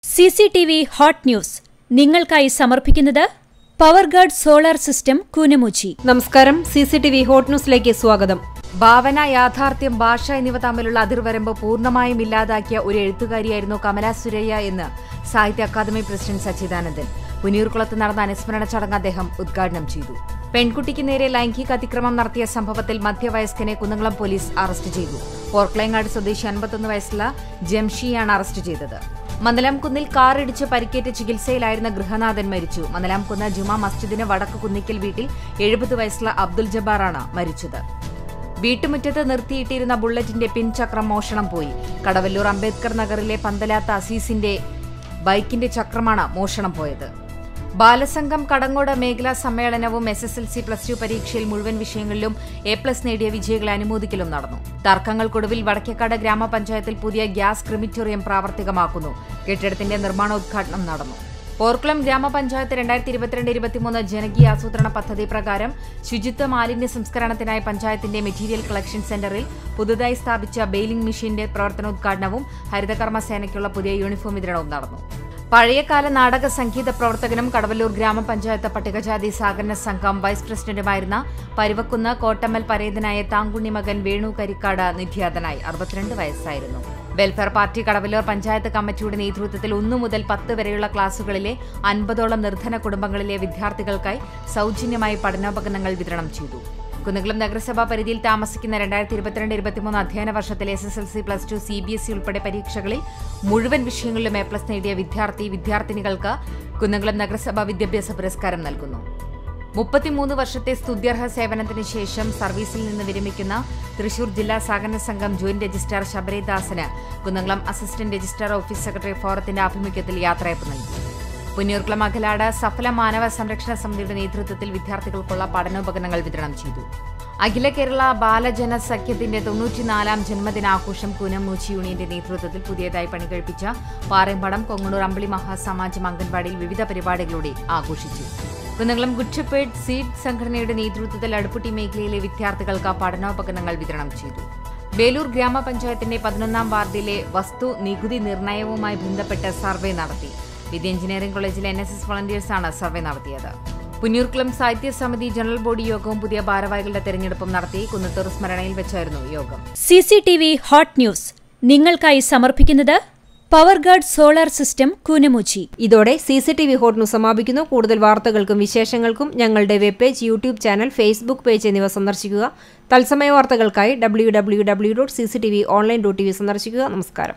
C C T V hot news നിങ്ങൾക്കായി സമർപ്പിക്കുന്നത് power guard solar system Koonamuchi നമസ്കാരം C C T V hot ന്യൂസിലേക്ക് സ്വാഗതം ഭാവന യാഥാർത്ഥ്യം ഭാഷ എന്നിവ തമ്മിലുള്ള അതിർവരമ്പ് പൂർണ്ണമായും ഇല്ലാതാക്കിയ ഒരു എഴുത്തുകാരിയായിരുന്നു കമല സുരയ്യ എന്ന് സാഹിത്യ അക്കാദമി പ്രസിഡന്റ് സച്ചിദാനന്ദൻ പുനീർകുളത്ത് നടന്ന അനുസ്മരണ ചടങ്ങ് അദ്ദേഹം ഉദ്ഘാടനം ചെയ്തു പെൺകുട്ടിക്ക് നേരെ ലൈംഗിക അതിക്രമം നടത്തിയ സംഭവത്തിൽ മധ്യവയസ്കനെ കുന്നംകുളം പോലീസ് അറസ്റ്റ് ചെയ്തു പോർക്ലൈങ്ങാട് സ്വദേശി അൻപത്തൊന്ന് വയസ്സുള്ള ജംഷിയാണ് അറസ്റ്റ് ചെയ്തത് മന്ദലാംകുന്നിൽ കാറിടിച്ച് പരിക്കേറ്റ് ചികിത്സയിലായിരുന്ന ഗൃഹനാഥൻ മരിച്ചു മന്ദലാംകുന്ന് ജുമാ മസ്ജിദിന് വടക്ക് കുന്നിക്കൽ വീട്ടിൽ എഴുപത് വയസ്സുള്ള അബ്ദുൽ ജബ്ബാറാണ് മരിച്ചത് വീട്ടുമുറ്റത്ത് നിർത്തിയിട്ടിരുന്ന ബുള്ളറ്റിന്റെ പിൻചക്രം മോഷണം പോയി കടവല്ലൂർ അംബേദ്കർ നഗറിലെ പന്തലാത്ത അസീസിന്റെ ബൈക്കിന്റെ ചക്രമാണ് മോഷണം പോയത് ബാലസംഘം കടങ്ങോട് മേഖലാ സമ്മേളനവും S S L C plus two പരീക്ഷയിൽ മുഴുവൻ വിഷയങ്ങളിലും എ പ്ലസ് നേടിയ വിജയികളെ അനുമോദിക്കലും നടന്നു തർക്കങ്ങൾക്കൊടുവിൽ വടക്കേക്കാട് ഗ്രാമപഞ്ചായത്തിൽ പുതിയ ഗ്യാസ് ക്രിമിറ്റോറിയം പ്രാവർത്തികമാക്കുന്നു കെട്ടിടത്തിന്റെ നിർമ്മാണോദ്ഘാടനം നടന്നു പോർക്കുളം ഗ്രാമപഞ്ചായത്ത് രണ്ടായിരത്തി ഇരുപത്തിരണ്ട് ഇരുപത്തിമൂന്ന് ജനകീയ ആസൂത്രണ പദ്ധതി പ്രകാരം ശുചിത്വ മാലിന്യ സംസ്കരണത്തിനായി പഞ്ചായത്തിന്റെ മെറ്റീരിയൽ കളക്ഷൻ സെന്ററിൽ പുതുതായി സ്ഥാപിച്ച ബെയിലിംഗ് മെഷീന്റെ പ്രവർത്തനോദ്ഘാടനവും ഹരിതകർമ്മ സേനയ്ക്കുള്ള പുതിയ യൂണിഫോം വിതരണവും നടന്നു പഴയകാല നാടക സംഗീത പ്രവർത്തകനും കടവല്ലൂർ ഗ്രാമപഞ്ചായത്ത് പട്ടികജാതി സഹകരണ സംഘം വൈസ് പ്രസിഡന്റുമായിരുന്ന പരുവക്കുന്ന് കോട്ടമ്മൽ പരേതനായ താങ്കുണ്ണി മകൻ വേണു കരിക്കാട് നിര്യാതനായി അറുപത്തിരണ്ട് വയസ്സായിരുന്നു വെൽഫെയർ പാർട്ടി കടവല്ലൂർ പഞ്ചായത്ത് കമ്മിറ്റിയുടെ നേതൃത്വത്തിൽ ഒന്നു മുതൽ പത്ത് വരെയുള്ള ക്ലാസുകളിലെ അൻപതോളം നിർധന കുടുംബങ്ങളിലെ വിദ്യാർത്ഥികൾക്കായി സൗജന്യമായി പഠനോപകരണങ്ങൾ വിതരണം ചെയ്തു കുന്നംകുളം നഗരസഭാ പരിധിയിൽ താമസിക്കുന്ന രണ്ടായിരത്തി ഇരുപത്തിരണ്ട് ഇരുപത്തിമൂന്ന് അധ്യയന വർഷത്തിലെ S S L C plus two C B S E ഉൾപ്പെടെ പരീക്ഷകളിൽ മുഴുവൻ വിഷയങ്ങളിലും എ പ്ലസ് നേടിയ വിദ്യാർത്ഥി വിദ്യാർത്ഥിനികൾക്ക് കുന്നംകുളം നഗരസഭാ വിദ്യാഭ്യാസ പുരസ്കാരം നൽകുന്നു മുപ്പത്തിമൂന്ന് വർഷത്തെ സ്തുത്യർഹ സേവനത്തിന് ശേഷം സർവീസിൽ നിന്ന് വിരമിക്കുന്ന തൃശൂർ ജില്ലാ സഹകരണ സംഘം ജോയിന്റ് രജിസ്ട്രാർ ശബരിദാസന് Kunnamkulam assistant registrar office secretary ഫോറത്തിന്റെ ആഭിമുഖ്യത്തിൽ യാത്രയപ്പ് നൽകി പുന്നൂർക്കുളം അഖലാട് സഫല മാനവ സംരക്ഷണ സമിതിയുടെ നേതൃത്വത്തിൽ വിദ്യാർത്ഥികൾക്കുള്ള പഠനോപകരണങ്ങൾ വിതരണം ചെയ്തു അഖില കേരള ബാലജന സഖ്യത്തിന്റെ തൊണ്ണൂറ്റിനാലാം ജന്മദിനാഘോഷം കൂനമൂച്ചി യൂണിയന്റെ നേതൃത്വത്തിൽ പുതിയതായി പണികഴിപ്പിച്ച പാറേമ്പടം കൊങ്ങണൂർ അമ്പിളി മഹാസമാജം അംഗൻവാടിയിൽ വിവിധ പരിപാടികളോടെ ആഘോഷിച്ചു കുന്നംകുളം ഗുഡ്ഷപ്പേഡ് സീഡ് സംഘടനയുടെ നേതൃത്വത്തിൽ അടുപ്പുട്ടി മേഖലയിലെ വിദ്യാർത്ഥികൾക്ക് പഠനോപകരണങ്ങൾ വിതരണം ചെയ്തു വേലൂർ ഗ്രാമപഞ്ചായത്തിന്റെ പതിനൊന്നാം വാർഡിലെ വസ്തു നികുതി നിർണയവുമായി ബന്ധപ്പെട്ട് സർവേ നടത്തി വിദ്യ എഞ്ചിനീയറിംഗ് കോളേജിലെ എൻ എസ് എസ് വളണ്ടിയേഴ്സാണ് സർവേ നടത്തിയത് പുന്നൂർക്കുളം സാഹിത്യ സമിതി ജനറൽ ബോഡി യോഗവും പുതിയ ഭാരവാഹികളുടെ തെരഞ്ഞെടുപ്പും നടത്തി കുന്നത്തൂർ സ്മരണയിൽ വെച്ചായിരുന്നു യോഗം C C T V hot news നിങ്ങൾക്കായി സമർപ്പിക്കുന്നത് power guard solar system Koonamuchi ഇതോടെ C C T V hot news സമാപിക്കുന്നു കൂടുതൽ വാർത്തകൾക്കും വിശേഷങ്ങൾക്കും ഞങ്ങളുടെ web page YouTube channel Facebook page എന്നിവ സന്ദർശിക്കുക തത്സമയ വാർത്തകൾക്കായി W W W dot C C T V online dot T V സന്ദർശിക്കുക നമസ്കാരം